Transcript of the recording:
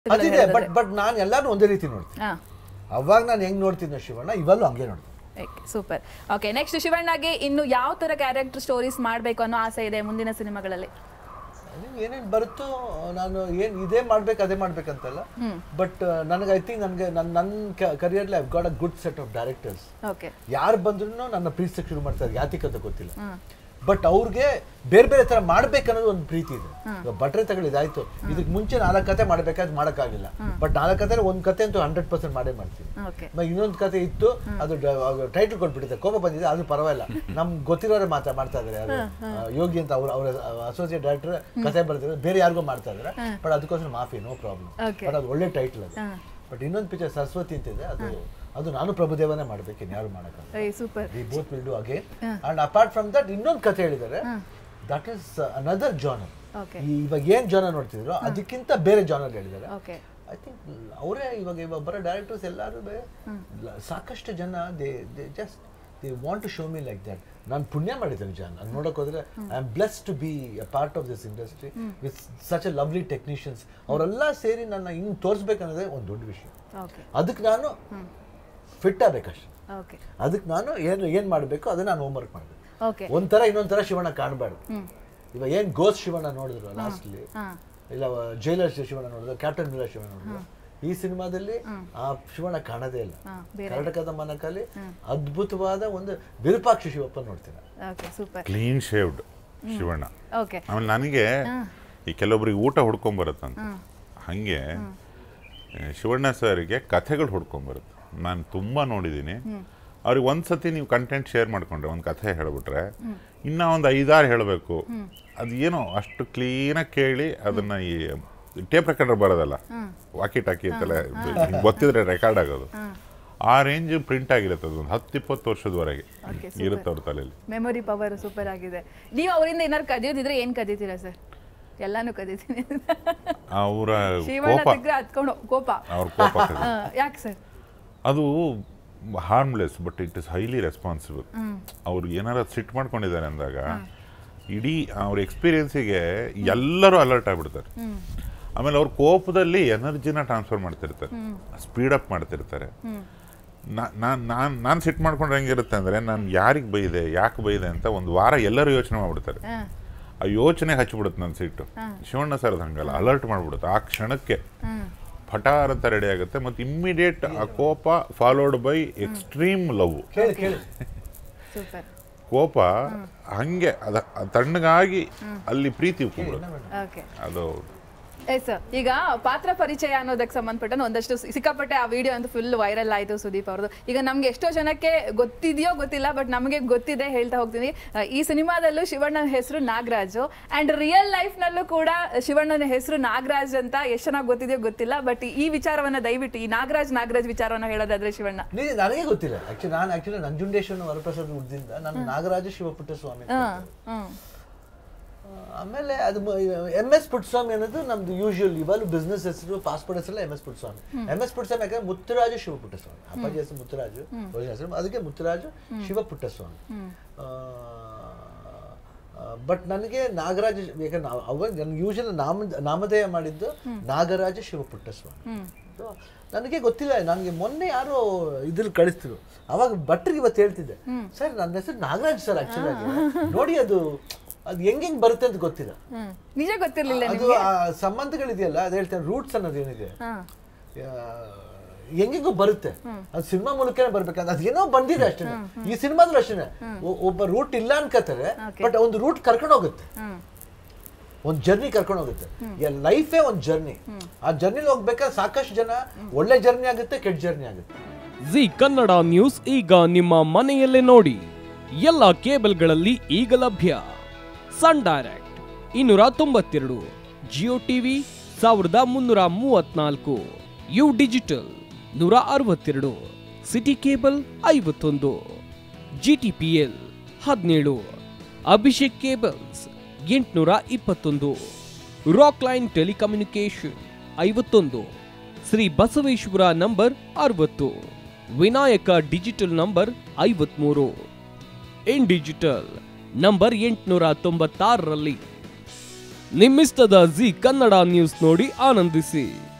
ಅದಿದೆ but but ನಾನು ಎಲ್ಲಾನು ಒಂದೇ ರೀತಿ ನೋಡ್ತೀನಿ ಹಾಂ ಅವಾಗ ನಾನು ಹೆಂಗ್ ನೋಡ್ತಿದ್ದೆ ಶಿವಣ್ಣ ಇವಾಗಲೂ ಹಂಗೆ ನೋಡ್ತೀನಿ ಸೂಪರ್ ಓಕೆ ನೆಕ್ಸ್ಟ್ ಶಿವಣ್ಣಗೆ ಇನ್ನು ಯಾವ ತರ ಕ್ಯಾರೆಕ್ಟರ್ ಸ್ಟೋರೀಸ್ ಮಾಡಬೇಕು ಅನ್ನೋ ಆಸೆ ಇದೆ ಮುಂದಿನ ಸಿನಿಮಾಗಳಲ್ಲಿ ಏನೇನು ಬರುತ್ತೋ ನಾನು ಏನು ಇದೇ ಮಾಡ್ಬೇಕು ಅದೇ ಮಾಡ್ಬೇಕಂತಲ್ಲ ಬಟ್ ನನಗೆ ಐ ಥಿಂಕ್ ನನಗೆ ನನ್ನ ನನ್ನ ಕರಿಯರ್ಲಿ I got a good set of directors okay ಯಾರು ಬಂದ್ರು ನನ್ನ ಪ್ರೀತಿಸಕ್ಕೆ ಶುರು ಮಾಡ್ತಾರೆ ಯಾತಿಕಂತ ಗೊತ್ತಿಲ್ಲ ಬಟ್ ಅವ್ರಿಗೆ ಬೇರೆ ಬೇರೆ ತರ ಮಾಡ್ಬೇಕನ್ನೋದು ಒಂದು ಪ್ರೀತಿ ಇದೆ ಇವಾಗ ಬಟ್ರೆ ತಗೊಳ್ಳಿದಾಯ್ತು ಇದಕ್ಕೆ ಮುಂಚೆ ನಾಲ್ಕು ಕತೆ ಮಾಡ್ಬೇಕಾದ್ರೆ ಮಾಡೋಕ್ಕಾಗಿಲ್ಲ ಬಟ್ ನಾಲ್ಕು ಕತೆ ಒಂದು ಕತೆ ಅಂತೂ ಹಂಡ್ರೆಡ್ ಪರ್ಸೆಂಟ್ ಮಾಡೇ ಮಾಡ್ತೀನಿ ಓಕೆ ಮ- ಇನ್ನೊಂದು ಕತೆ ಇತ್ತು ಅದು ಟೈಟಲ್ ಕೊಟ್ಬಿಟ್ಟಿದೆ ಕೋಪ ಬಂದಿದೆ ಅದು ಪರವಾಗಿಲ್ಲ ನಮ್ಗೆ ಗೊತ್ತಿರೋರೆ ಮಾತಾ ಮಾಡ್ತಾ ಇದಾರೆ ಯಾರು ಆ, ಯೋಗಿ ಅಂತ ಅವ್ರ ಅವ್ರ ಅಸೋಸಿಯೇಟ್ ಡೈರೆಕ್ಟರ್ ಕತೆ ಬರ್ತಿದ್ರೆ ಬೇರೆ ಯಾರಿಗೋ ಮಾಡ್ತಾ ಇದಾರೆ ಬಟ್ ಅದಕ್ಕೋಸ್ಕರ ಮಾಫಿ ನೋ ಪ್ರಾಬ್ಲಮ್ Okay. ಬಟ್ ಅದು ಒಳ್ಳೆ ಟೈಟಲ್ ಅದು ಬಟ್ ಇನ್ನೊಂದು ಪಿಕ್ಚರ್ ಸರಸ್ವತಿ ಅಂತ ಇದೆ ಅದು ಅದು ನಾನು ಪ್ರಭುದೇವನೇ ಮಾಡ್ಬೇಕು ಇನ್ಯಾರು ಮಾಡೋಕ್ಕಲ್ಲ ಏ super we both will do again and apart from that ಇನ್ನೊಂದು ಕತೆ ಹೇಳಿದ್ದಾರೆ that is another genre okay ಇವಾಗ ಏನ್ ಜಾನರ್ ನೋಡ್ತಿದ್ರು ಅದಕ್ಕಿಂತ ಬೇರೆ ಜಾನರ್ ಹೇಳಿದ್ದಾರೆ ಓಕೆ ಐ ಥಿಂಕ್ ಅವರೇ ಇವಾಗ ಇವಾಗ ಬರೋ ಡೈರೆಕ್ಟರ್ಸ್ ಎಲ್ಲರೂ ಸಾಕಷ್ಟು ಜನ they they just they want to show me like that ನಾನು ಪುಣ್ಯ ಮಾಡಿದ್ದೇನೆ ಜಾನ್ ನಾನು ನೋಡೋಕೆ ಹೋದ್ರೆ I am bless to be a part of this industry with such a lovely technicians ಅವರೆಲ್ಲ ಸೇರಿ ನನ್ನ ಹಿಂಗೆ ತೋರಿಸ್ಬೇಕನ್ನೋದೇ ಒಂದು ದೊಡ್ಡ ವಿಷಯ ಓಕೆ ಅದಕ್ಕೆ ನಾನು ಫಿಟ್ ಆಗ್ಬೇಕಷ್ಟೆ ಓಕೆ ಅದಕ್ಕೆ ನಾನು ಏನು ಏನು ಮಾಡಬೇಕು ಅದನ್ನ ನಾನು ಹೋಮ್ವರ್ಕ್ ಮಾಡಬೇಕು ಓಕೆ ಒಂಥರ ಇನ್ನೊಂಥರ ಶಿವಣ್ಣ ಕಾಣಬಾರ್ದು ಇವಾಗ ಏನು ಗೋಸ್ ಶಿವಣ್ಣ ನೋಡಿದ್ರು ಲಾಸ್ಟ್ಲಿ ಹಾಂ ಇಲ್ಲ ಜೈಲರ್ ಶಿವಣ್ಣ ನೋಡಿದ್ರು ಕ್ಯಾಪ್ಟನ್ ಮಿಲ್ಲರ್ ಶಿವಣ್ಣ ನೋಡಿದ್ರು ಈ ಸಿನಿಮಾದಲ್ಲಿ ಆ ಶಿವಣ್ಣ ಕಾಣದೇ ಇಲ್ಲ ಹಾಂ ಬೇರೆ ಕರ್ನಾಟಕದ ಮನಕಲ್ಲಿ ಅದ್ಭುತವಾದ ಒಂದು ವಿರೂಪಾಕ್ಷ ಶಿವಪ್ಪ ನೋಡ್ತೀನಿ okay super clean shaved Shivanna okay ಆಮೇಲೆ ನನಗೆ ಈ ಕೆಲವೊಬ್ರಿಗೆ ಊಟ ಹುಡ್ಕೊಂಬರುತ್ತಂತ ಹಾಗೆ ಆ, ಶಿವಣ್ಣ ಸರ್ಗೆ ಕಥೆಗಳು ಹುಡ್ಕೊಂಬರುತ್ತೆ ನಾನು ತುಂಬ ನೋಡಿದ್ದೀನಿ ಅವ್ರಿಗೆ ಒಂದ್ಸತಿ ನೀವು ಕಂಟೆಂಟ್ ಶೇರ್ ಮಾಡ್ಕೊಂಡ್ರೆ ಒಂದು ಕಥೆ ಹೇಳ್ಬಿಟ್ರೆ ಇನ್ನ ಒಂದು ಐದಾರು ಹೇಳಬೇಕು ಅದು ಏನೋ ಅಷ್ಟು ಕ್ಲೀನಾಗಿ ಕೇಳಿ ಅದನ್ನ ಈ ಟೇಪ್ ರೆಕಾರ್ಡರ್ ಬರೋದಲ್ಲ ವಾಕಿ ಟಾಕಿ ಅಂತೆಲ್ಲ ಹಿಂಗ್ ಗೊತ್ತಿದ್ರೆ ರೆಕಾರ್ಡ್ ಆಗೋದು ಆ ರೇಂಜ್ ಪ್ರಿಂಟ್ ಆಗಿರುತ್ತೆ ಅದು ಒಂದು ಹತ್ತು ಇಪ್ಪತ್ತು ವರ್ಷದವರೆಗೆ Okay, ಇರುತ್ತೆ ಅವ್ರ ತಲೆಯಲ್ಲಿ ಮೆಮೊರಿ ಪವರ್ ಸೂಪರ್ ಆಗಿದೆ ನೀವು ಅವರಿಂದ ಏನಾದ್ರು ಕದಿಯೋದಿದ್ರೆ ಏನ್ ಕದೀತೀರಾ ಸರ್ ಎಲ್ಲಾನು ಕದೀತೀನಿ ಅವರ ಶಿವಣ್ಣ ಕೋಪ ತೆಗ್ರೆ ಹತ್ಕೊಂಡು ಕೋಪ ಅವ್ರ ಕೋಪ ಕದಿಯೋದು. ಯಾಕೆ ಸರ್ ಅದು harmless but it is highly responsible ಅವ್ರು ಏನಾರ ಸಿಟ್ ಮಾಡ್ಕೊಂಡಿದ್ದಾರೆ ಅಂದಾಗ ಇಡೀ ಅವ್ರ ಎಕ್ಸ್ಪೀರಿಯನ್ಸಿಗೆ ಎಲ್ಲರೂ ಅಲರ್ಟ್ ಆಗ್ಬಿಡ್ತಾರೆ ಆಮೇಲೆ ಅವ್ರ ಕೋಪದಲ್ಲಿ ಎನರ್ಜಿನ ಟ್ರಾನ್ಸ್ಫರ್ ಮಾಡ್ತಿರ್ತಾರೆ ಸ್ಪೀಡ್ ಅಪ್ ಮಾಡ್ತಿರ್ತಾರೆ ನಾನು ನಾನು ಸಿಟ್ ಮಾಡ್ಕೊಂಡ್ರೆ ಹೆಂಗಿರುತ್ತೆ ಅಂದರೆ ನಾನು ಯಾರಿಗೆ ಬೈದೆ ಯಾಕೆ ಬೈದೆ ಅಂತ ಒಂದು ವಾರ ಎಲ್ಲರೂ ಯೋಚನೆ ಮಾಡ್ಬಿಡ್ತಾರೆ ಆ ಯೋಚನೆ ಹಚ್ಬಿಡುತ್ತೆ ನನ್ನ ಸಿಟ್ಟು ಶಿವಣ್ಣ ಸರ್ ಹಂಗಲ್ಲ ಅಲರ್ಟ್ ಮಾಡ್ಬಿಡುತ್ತೆ ಆ ಕ್ಷಣಕ್ಕೆ ಪಟಾರ್ ಅಂತ ರೆಡಿ ಆಗುತ್ತೆ ಮತ್ತು ಇಮ್ಮಿಡಿಯೇಟ್ ಆ ಕೋಪ ಫಾಲೋಡ್ ಬೈ ಎಕ್ಸ್ಟ್ರೀಮ್ ಲವ್ ಕೇಳಿ ಕೇಳಿ ಸೂಪರ್ ಕೋಪ ಹಂಗೆ ಅದ ಅದ್ ತಣ್ಣಗಾಗಿ ಅಲ್ಲಿ ಪ್ರೀತಿ ಉಕ್ಕೊಂಡ್ಬಿಡುತ್ತೆ ಓಕೆ ಅದು ಎಸ್ ಸರ್ ಈಗ ಪಾತ್ರ ಪರಿಚಯ ಅನ್ನೋದಕ್ಕೆ ಸಂಬಂಧಪಟ್ಟ ಒಂದಷ್ಟು ಸಿ- ಸಿಕ್ಕಾಪಟ್ಟೆ ಆ ವಿಡಿಯೋ ಅಂತೂ ಫುಲ್ ವೈರಲ್ ಆಯಿತು ಸುದೀಪ್ ಅವ್ರದ್ದು ಈಗ ನಮ್ಗೆ ಎಷ್ಟೋ ಜನಕ್ಕೆ ಗೊತ್ತಿದೆಯೋ ಗೊತ್ತಿಲ್ಲ ಬಟ್ ನಮಗೆ ಗೊತ್ತಿದೆ ಹೇಳ್ತಾ ಹೋಗ್ತೀನಿ ಆ, ಈ ಸಿನಿಮಾದಲ್ಲೂ ಶಿವಣ್ಣನ ಹೆಸರು ನಾಗರಾಜು ಅಂಡ್ ರಿಯಲ್ ಲೈಫ್ನಲ್ಲೂ ಕೂಡ ಶಿವಣ್ಣನ ಹೆಸರು ನಾಗರಾಜ್ ಅಂತ ಎಷ್ಟು ಚೆನ್ನಾಗಿ ಗೊತ್ತಿದೆಯೋ ಗೊತ್ತಿಲ್ಲ ಬಟ್ ಈ ವಿಚಾರವನ್ನ ದಯವಿಟ್ಟು ಈ ನಾಗರಾಜ್ ನಾಗರಾಜ್ ವಿಚಾರವನ್ನ ಹೇಳೋದಾದ್ರೆ ಶಿವಣ್ಣ ನೀ ನನಗೆ ಗೊತ್ತಿಲ್ಲ ಆಕ್ಚುಲಿ ನಾನು ಆಕ್ಚುಲಿ ನಂಜುಂಡೇಶ್ವರ ವರಪ್ರಸಾದ್ ಉಡ್ದಿಂದ ನಾನು ನಾಗರಾಜ ಶಿವಪುಟ್ಟ ಸ್ವಾಮಿ ಅಂತ ಹ್ಮ್ ಕರೀತಾರೆ. ಹ್ಮ್ ಆಮೇಲೆ ಅದು ಎಂ ಎಸ್ ಪುಟ್ಟಸ್ವಾಮಿ ಅನ್ನೋದು ನಮ್ದು ಯೂಶುವಲ್ ಇವಾಗಲೂ ಬಿಸ್ನೆಸ್ ಹೆಸರು ಪಾಸ್ಪೋರ್ಟ್ ಹೆಸರು M S Puttaswamy M S Puttaswamy ಯಾಕಂದ್ರೆ ಮುತ್ತುರಾಜು ಶಿವಪುಟ್ಟಸ್ವಾಮಿ ಅಪ್ಪಾಜಿ ಹೆಸರು ಮುತ್ತುರಾಜು ಒರಿಜಿನಲ್ ಹೆಸರು ಅದಕ್ಕೆ ಮುತ್ತುರಾಜು ಶಿವಪುಟ್ಟಸ್ವಾಮಿ ಬಟ್ ನನಗೆ ನಾಗರಾಜ ಯಾಕಂದ್ರೆ ನಾವು- ಅವಾಗ ನನ್ಗೆ ಯೂಶುವಲ್ ನಾಮ ನಾಮಧೇಯ ಮಾಡಿದ್ದು ನಾಗರಾಜ ಶಿವಪುಟ್ಟಸ್ವಾಮಿ So, ನನಗೆ ಗೊತ್ತಿಲ್ಲ ನನಗೆ ಮೊನ್ನೆ ಯಾರೋ ಇದ್ರಲ್ಲಿ ಕಳಿಸ್ತಿರು ಅವಾಗ ಭಟ್ರಿಗೆ ಇವತ್ತು ಹೇಳ್ತಿದ್ದೆ ಸರ್ ನನ್ನ ಹೆಸರು ನಾಗರಾಜ್ ಸರ್ ಆಕ್ಚುಲಿ ನೋಡಿ ಅದು ಅದು ಹೆಂಗ್ ಹೆಂಗ್ ಬರುತ್ತೆ ಅಂತ ಗೊತ್ತಿಲ್ಲ ಹ್ಮ್ ನಿಜ ಗೊತ್ತಿರ್ಲಿಲ್ಲ ಅದು ಆ ಸಂಬಂಧಗಳಿದೆಯಲ್ಲ ಅದು ಹೇಳ್ತೇನೆ ರೂಟ್ಸ್ ಅನ್ನೋದು ಏನಿದೆ ಹಾ ಆ, ಹೆಂಗೆಂಗೋ ಬರುತ್ತೆ ಅದು ಸಿನಿಮಾ ಮೂಲಕನೇ ಬರ್ಬೇಕಂತ ಅದು ಏನೋ ಬಂದಿದೆ ಅಷ್ಟೇ ಈ ಸಿನಿಮಾದಲ್ಲೂ ಅಷ್ಟೇ ಒಬ್ಬ ರೂಟ್ ಇಲ್ಲ ಅನ್ಕೋತಾರೆ ಬಟ್ ಒಂದು ರೂಟ್ ಕರ್ಕೊಂಡು ಹೋಗುತ್ತೆ ಹ್ಮ್ ಒಂದು ಜರ್ನಿ ಕರ್ಕೊಂಡು ಹೋಗುತ್ತೆ ಲೈಫೇ ಒಂದು ಜರ್ನಿ ಆ ಜರ್ನಿಲಿ ಹೋಗ್ಬೇಕಾದ್ರೆ ಸಾಕಷ್ಟು ಜನ ಒಳ್ಳೆ ಜರ್ನಿ ಆಗುತ್ತೆ ಕೆಟ್ಟ ಜರ್ನಿ ಆಗುತ್ತೆ ಜಿ ಕನ್ನಡ ನ್ಯೂಸ್ ಈಗ ನಿಮ್ಮ ಮನೆಯಲ್ಲೇ ನೋಡಿ ಎಲ್ಲ ಕೇಬಲ್ಗಳಲ್ಲಿ ಈಗ ಲಭ್ಯ ಸನ್ ಡೈರೆಕ್ಟ್ ಇನ್ನೂರ ತೊಂಬತ್ತೆರಡು ಜಿಯೋ ಟಿವಿ ಸಾವಿರದ ಮುನ್ನೂರ ಮೂವತ್ನಾಲ್ಕು ಯು ಡಿಜಿಟಲ್ ನೂರ ಅರವತ್ತೆರಡು ಸಿಟಿ ಕೇಬಲ್ ಐವತ್ತೊಂದು ಜಿ ಟಿ ಪಿ ಎಲ್ ಹದಿನೇಳು ಅಭಿಷೇಕ್ ಕೇಬಲ್ಸ್ ಎಂಟುನೂರ ಇಪ್ಪತ್ತೊಂದು ರಾಕ್ ಲೈನ್ ಟೆಲಿಕಮ್ಯುನಿಕೇಶನ್ ಐವತ್ತೊಂದು ಶ್ರೀ ಬಸವೇಶ್ವರ ನಂಬರ್ ಅರವತ್ತು ವಿನಾಯಕ ಡಿಜಿಟಲ್ ನಂಬರ್ ಐವತ್ಮೂರು ಇನ್ ಡಿಜಿಟಲ್ ನಂಬರ್ ಎಂಟುನೂರ ತೊಂಬತ್ತಾರರಲ್ಲಿ ನಿಮ್ಮಿಸ್ತದ ಜಿ ಕನ್ನಡ ನ್ಯೂಸ್ ನೋಡಿ ಆನಂದಿಸಿ